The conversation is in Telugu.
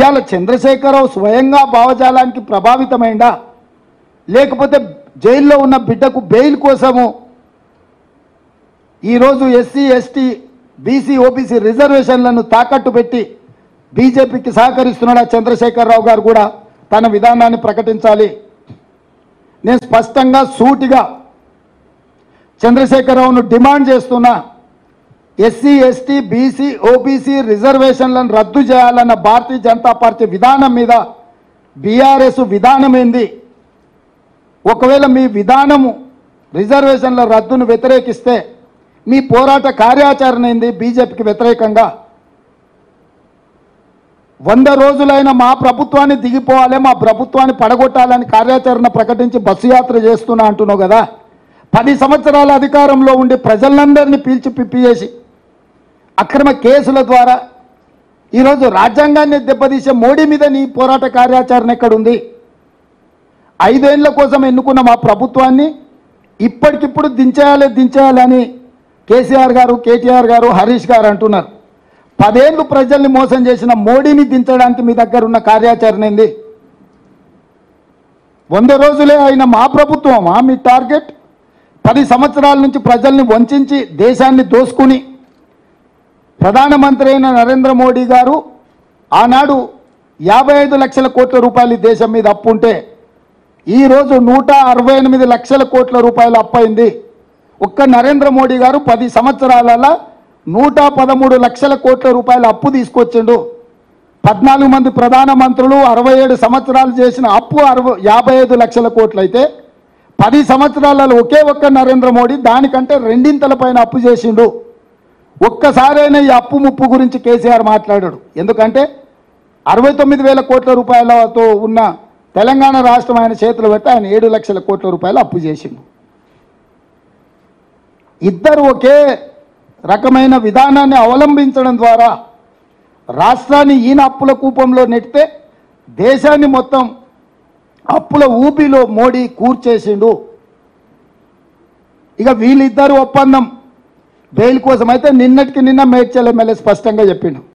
ఇవాళ చంద్రశేఖరరావు స్వయంగా భావజాలానికి ప్రభావితమైందా లేకపోతే జైల్లో ఉన్న బిడ్డకు బెయిల్ కోసము ఈరోజు ఎస్సీ ఎస్టీ బీసీ ఓబీసీ రిజర్వేషన్లను తాకట్టు పెట్టి బీజేపీకి సహకరిస్తున్నాడా చంద్రశేఖరరావు గారు కూడా తన విధానాన్ని ప్రకటించాలి నేను స్పష్టంగా సూటిగా చంద్రశేఖరరావును డిమాండ్ చేస్తున్నా ఎస్సీ ఎస్టీ బీసీ ఓబీసీ రిజర్వేషన్లను రద్దు చేయాలన్న భారతీయ జనతా పార్టీ విధానం మీద బీఆర్ఎస్ విధానం ఏంది ఒకవేళ మీ విధానము రిజర్వేషన్ల రద్దును వ్యతిరేకిస్తే మీ పోరాట కార్యాచరణ ఏంది బీజేపీకి వ్యతిరేకంగా వంద రోజులైన మా ప్రభుత్వాన్ని దిగిపోవాలి మా ప్రభుత్వాన్ని పడగొట్టాలని కార్యాచరణ ప్రకటించి బస్సు యాత్ర చేస్తున్నా అంటున్నావు కదా పది సంవత్సరాల అధికారంలో ఉండి ప్రజలందరినీ పీల్చి పిప్పి చేసి అక్రమ కేసుల ద్వారా ఈరోజు రాజ్యాంగాన్ని దెబ్బతీసే మోడీ మీద నీ పోరాట కార్యాచరణ ఎక్కడుంది ఐదేళ్ల కోసం ఎన్నుకున్న మా ప్రభుత్వాన్ని ఇప్పటికిప్పుడు దించేయాలి దించేయాలని కేసీఆర్ గారు కేటీఆర్ గారు హరీష్ గారు అంటున్నారు పదేళ్ళు ప్రజల్ని మోసం చేసిన మోడీని దించడానికి మీ దగ్గర ఉన్న కార్యాచరణ ఏంది వంద రోజులే అయిన మా ప్రభుత్వమా మీ టార్గెట్ పది సంవత్సరాల నుంచి ప్రజల్ని వంచి దేశాన్ని దోసుకుని ప్రధానమంత్రి అయిన నరేంద్ర మోడీ గారు ఆనాడు యాభై ఐదు లక్షల కోట్ల రూపాయలు ఈ దేశం మీద అప్పు ఉంటే ఈరోజు నూట అరవై ఎనిమిది లక్షల కోట్ల రూపాయలు అప్పైంది ఒక్క నరేంద్ర మోడీ గారు పది సంవత్సరాలలో నూట పదమూడు లక్షల కోట్ల రూపాయల అప్పు తీసుకొచ్చిండు పద్నాలుగు మంది ప్రధానమంత్రులు అరవై ఏడు సంవత్సరాలు చేసిన అప్పు అరవై యాభై ఐదు లక్షల కోట్లు అయితే పది సంవత్సరాలలో ఒకే ఒక్క నరేంద్ర మోడీ దానికంటే రెండింతల పైన అప్పు చేసిండు ఒక్కసారైనా ఈ అప్పు ముప్పు గురించి కేసీఆర్ మాట్లాడాడు ఎందుకంటే అరవై తొమ్మిది వేల కోట్ల రూపాయలతో ఉన్న తెలంగాణ రాష్ట్రం ఆయన చేతులు పెట్టి ఆయన ఏడు లక్షల కోట్ల రూపాయలు అప్పు చేసిండు ఇద్దరు ఒకే రకమైన విధానాన్ని అవలంబించడం ద్వారా రాష్ట్రాన్ని ఈయన అప్పుల కూపంలో నెట్టితే దేశాన్ని మొత్తం అప్పుల ఊపిలో మోడీ కూర్చేసిండు ఇక వీళ్ళిద్దరు ఒప్పందం బెయిల్ కోసం అయితే నిన్నటికి నిన్న మేడ్చల్ ఎమ్మెల్యే స్పష్టంగా చెప్పిండు